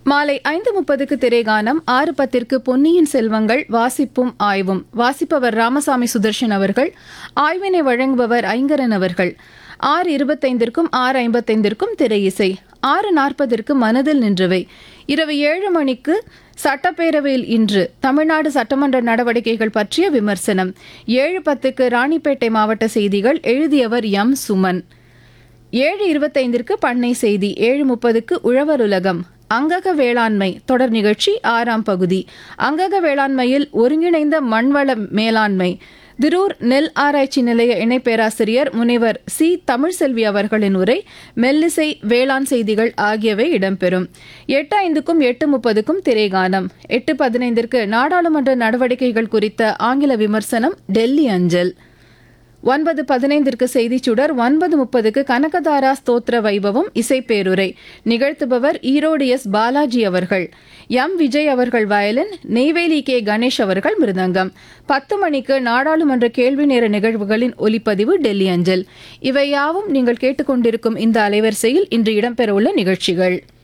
மாலை ஐந்து முப்பதுக்கு திரைகானம் ஆறு பத்திற்கு பொன்னியின் செல்வங்கள் வாசிப்பும் ஆய்வும் வாசிப்பவர் ராமசாமி சுதர்ஷன் அவர்கள் ஆய்வினை வழங்குபவர் ஐங்கரன் அவர்கள் ஆறு இருபத்தைந்திற்கும் ஆறு ஐம்பத்தைந்திற்கும் திரை இசை ஆறு நாற்பதற்கு மனதில் நின்றவை இரவு ஏழு மணிக்கு சட்டப்பேரவையில் இன்று தமிழ்நாடு சட்டமன்ற நடவடிக்கைகள் பற்றிய விமர்சனம் ஏழு பத்துக்கு ராணிப்பேட்டை மாவட்ட செய்திகள் எழுதியவர் எம் சுமன் ஏழு இருபத்தைந்திற்கு பண்ணை செய்தி ஏழு முப்பதுக்கு உழவர் உலகம் அங்கக வேளாண்மை தொடர் நிகழ்ச்சி ஆறாம் பகுதி அங்கக வேளாண்மையில் ஒருங்கிணைந்த மண்வள மேலாண்மை திரூர் நெல் ஆராய்ச்சி நிலைய இணை பேராசிரியர் முனைவர் சி தமிழ்செல்வி அவர்களின் உரை மெல்லிசை வேளாண் செய்திகள் ஆகியவை இடம்பெறும் எட்டு ஐந்துக்கும் எட்டு முப்பதுக்கும் திரைகானம் எட்டு பதினைந்திற்கு நாடாளுமன்ற நடவடிக்கைகள் குறித்த ஆங்கில விமர்சனம் டெல்லி அஞ்சல் ஒன்பது பதினைந்திற்கு செய்திச் சுடர் ஒன்பது முப்பதுக்கு கனகதாரா ஸ்தோத்திர வைபவம் இசைப்பேருரை நிகழ்த்துபவர் ஈரோடு எஸ் பாலாஜி அவர்கள் எம் விஜய் அவர்கள் வயலின் நெய்வேலி கே கணேஷ் அவர்கள் மிருதங்கம் பத்து மணிக்கு நாடாளுமன்ற கேள்வி நேர நிகழ்வுகளின் ஒலிப்பதிவு டெல்லி அஞ்சல் இவை யாவும் நீங்கள் கேட்டுக்கொண்டிருக்கும் இந்த அலைவரிசையில் இன்று இடம்பெறவுள்ள நிகழ்ச்சிகள்